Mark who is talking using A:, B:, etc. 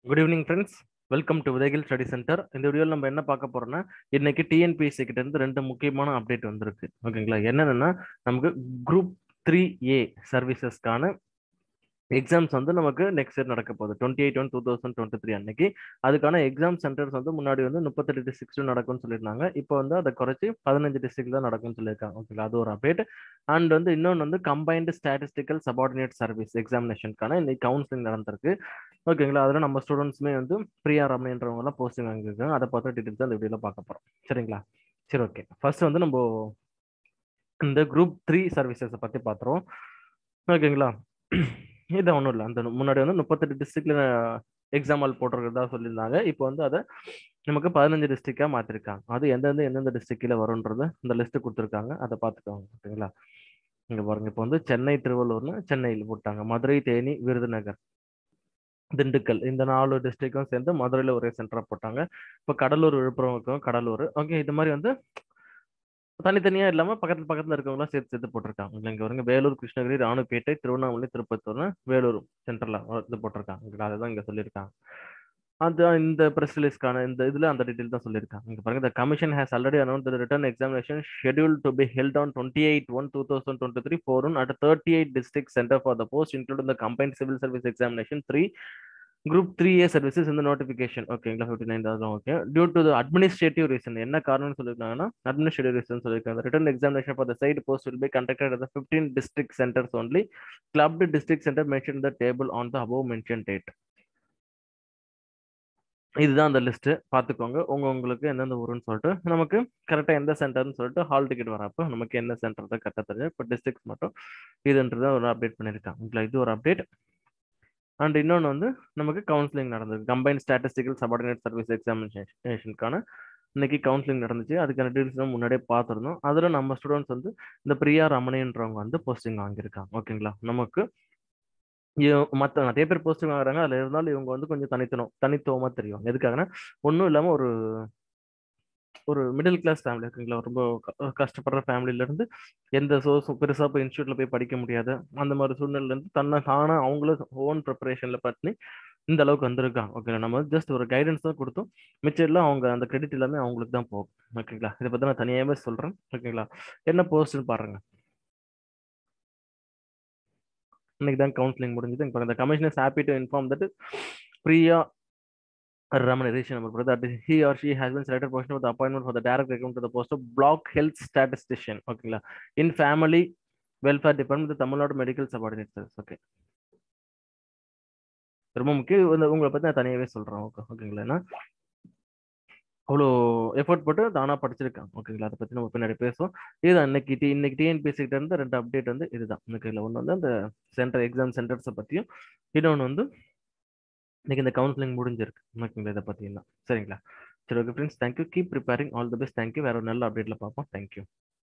A: good evening friends welcome to உதயகில் study centre இந்த வீடியோவில் நம்ம என்ன பார்க்க போறோம்னா இன்னைக்கு டிஎன்பிஎஸ்சி கிட்ட இருந்து ரெண்டு முக்கியமான அப்டேட் வந்திருக்கு ஓகேங்களா என்னென்னா நமக்கு குரூப் த்ரீ ஏ சர்வீசஸ்க்கான எக்ஸாம்ஸ் வந்து நமக்கு நெக்ஸ்ட் இயர் நடக்க போகுது twenty eight one two thousand twenty three அன்னைக்கு அதுக்கான எக்ஸாம் சென்டர்ஸ் வந்து முன்னாடி வந்து முப்பத்தெட்டு டிஸ்ட்ரிக்ட்ல நடக்கும்னு சொல்லியிருந்தாங்க இப்போ வந்து அதை குறைச்சி பதினஞ்சு டிஸ்ட்ரிக்ட் தான் நடக்கும்னு சொல்லியிருக்காங்க ஓகேங்களா அது ஒரு அப்டேட் அண்ட் வந்து இன்னொன்று வந்து கம்பைன்டு ஸ்டாட்டிஸ்டிக்கல் சபார்டினேட் சர்வீஸ் எக்ஸாமினேஷனுக்கான இன்னைக்கு கவுன்சிலிங் நடந்திருக்கு ஓகேங்களா அதில் நம்ம ஸ்டூடெண்ட்ஸுமே வந்து பிரியா ரமணின்றவங்கலாம் போஸ்டிங் வாங்கியிருக்காங்க அதை பார்த்து டீட்டெயில்ஸ் அந்த வீடியோவில் பார்க்க போகிறோம் சரிங்களா சரி ஓகே ஃபர்ஸ்ட் வந்து நம்ம இந்த குரூப் த்ரீ சர்வீசஸை பற்றி பார்த்துருவோம் ஓகேங்களா இது ஒன்றும் இல்லை அந்த முன்னாடி வந்து முப்பத்தெட்டு டிஸ்ட்ரிக்ட்ல எக்ஸாம் ஆல் போட்டிருக்கிறதா சொல்லியிருந்தாங்க இப்போ வந்து அதை நமக்கு பதினஞ்சு டிஸ்ட்ரிக்டாக மாற்றிருக்காங்க அது எந்தெந்த எந்தெந்த டிஸ்ட்ரிக்டில் வரும்ன்றது இந்த லிஸ்ட்டு கொடுத்துருக்காங்க அதை பார்த்துக்கோங்க ஓகேங்களா இங்கே பாருங்க இப்போ வந்து சென்னை திருவள்ளூர்னு சென்னையில் போட்டாங்க மதுரை தேனி விருதுநகர் திண்டுக்கல் இந்த நாலு டிஸ்ட்ரிக்டும் சேர்ந்து மதுரையில் ஒரே சென்டராக போட்டாங்க இப்போ கடலூர் விழுப்புரம் இருக்கும் கடலூர் ஓகே இது மாதிரி வந்து தனித்தனியா இல்லாம பக்கத்துல பக்கத்துல இருக்கவங்களாம் சேர்த்து சேர்த்து போட்டிருக்காங்க இங்க வருங்க வேலூர் கிருஷ்ணகிரி ராணுப்பேட்டை திருவண்ணாமலை திருப்பத்தூர்னு வேலூர் சென்டர்ல இது போட்டிருக்காங்க அதுதான் இங்க சொல்லியிருக்காங்க அது இந்த ப்ரெஸ் ரிலீஸ்க்கான இந்த இதுல அந்த டீடைல் தான் சொல்லியிருக்காங்க இங்க பாருங்க the commission has already announce the written examination schedule to be held on twenty eight one two thousand twenty three four one at thirty eight district centre for the post include the combine civil service examination three group three A services இந்த notification ஓகேங்களா fifty nine thousand okay due to administrative reason என்ன காரணம்னு சொல்லியிருக்காங்கன்னா administrative reason சொல்லியிருக்காங்க written examination for the said post will be conducted at fifteen district centres only clubbed district centre mention the table on the above mention date இதுதான் அந்த list பார்த்துக்கோங்க உங்க உங்களுக்கு எந்தெந்த ஊருன்னு சொல்லிட்டு நமக்கு கரெக்டாக எந்த சென்டர்னு சொல்லிட்டு ஹால் டிக்கெட் வரப்போ நமக்கு என்ன சென்டர் தான் கரெக்டாக தெரியும் இப்போ டிஸ்ட்ரிக்ட் மட்டும் இதுன்றத ஒரு அப்டேட் பண்ணியிருக்காங்க இது ஒரு அப்டேட் அண்ட் இன்னொன்று வந்து நமக்கு கவுன்சிலிங் நடந்தது கம்பைன் ஸ்டாட்டிஸ்டிக்கல் சபார்டினேட் சர்வீஸ் எக்ஸாமினேஷனுக்கான இன்னைக்கு கவுன்சிலிங் நடந்துச்சு அதுக்கான டீட்டெயில்ஸ் முன்னாடியே பார்த்துருந்தோம் அதில் நம்ம ஸ்டூடெண்ட்ஸ் வந்து இந்த பிரியா ரமணின்றவங்க வந்து போஸ்டிங் வாங்கியிருக்காங்க ஓகேங்களா நமக்கு மற்ற நிறைய பேர் போஸ்டிங் வாங்குறாங்க அதில் இருந்தாலும் இவங்க வந்து கொஞ்சம் தனித்தனம் தனித்துவமாக தெரியும் எதுக்காகனா ஒன்றும் இல்லாமல் ஒரு ஒரு மிடில் கிளாஸ் ஃபேமிலி இருக்குங்களா ரொம்ப கஷ்டப்படுற ஃபேமிலியிலேருந்து எந்த சோர்ஸும் பெருசாக போய் இன்ஸ்டியூட்டில் போய் படிக்க முடியாது அந்த மாதிரி சூழ்நிலையிலேருந்து தன்னை தானாக அவங்களும் ஓன் ப்ரிப்பரேஷனில் பண்ணி இந்த அளவுக்கு வந்திருக்காங்க ஓகேங்களா நம்ம ஜஸ்ட் ஒரு கைடன்ஸ் தான் கொடுத்தோம் மிச்சம் அவங்க அந்த கிரெடிட் எல்லாமே அவங்களுக்கு தான் போகும் ஓகேங்களா இதை பற்றி நான் தனியாகவே சொல்கிறேன் ஓகேங்களா என்ன போஸ்ட்னு பாருங்க இன்னைக்கு தான் கவுன்சிலிங் முடிஞ்சது இப்போ இந்த commission is happy to inform that Priya Raman Rishi number that he or she has been selected position with the appointment for the direct recruitment to the post of block health statistician ஓகேங்களா இன் family welfare department Tamil Nadu medical subordinate service okay ரொம்ப முக்கியம் இந்த உங்களை பற்றி நான் தனியாகவே சொல்கிறேன் okay ஓகேங்களா ஏன்னா அவ்வளோ எஃபர்ட் போட்டு தானாக படிச்சிருக்காங்க ஓகேங்களா அதை பற்றி நம்ம பின்னாடி பேசுவோம் இதுதான் இன்னைக்கு டி இன்னைக்கு டிஎன்பிஎஸ்சி கிட்ட இருந்து ரெண்டு அப்டேட் வந்து இதுதான் ஓகேங்களா ஒன்று வந்து அந்த சென்டர் எக்ஸாம் சென்டர்ஸை பற்றியும் இன்னொன்று வந்து இன்னைக்கு இந்த கவுன்சிலிங் முடிஞ்சிருக்கு ஓகேங்களா இதை பார்த்தீங்கன்னா சரிங்களா சரி okay friends thank you keep preparing all the best thank you வேற ஒரு நல்ல அப்டேட்ல பார்ப்போம் தேங்க்யூ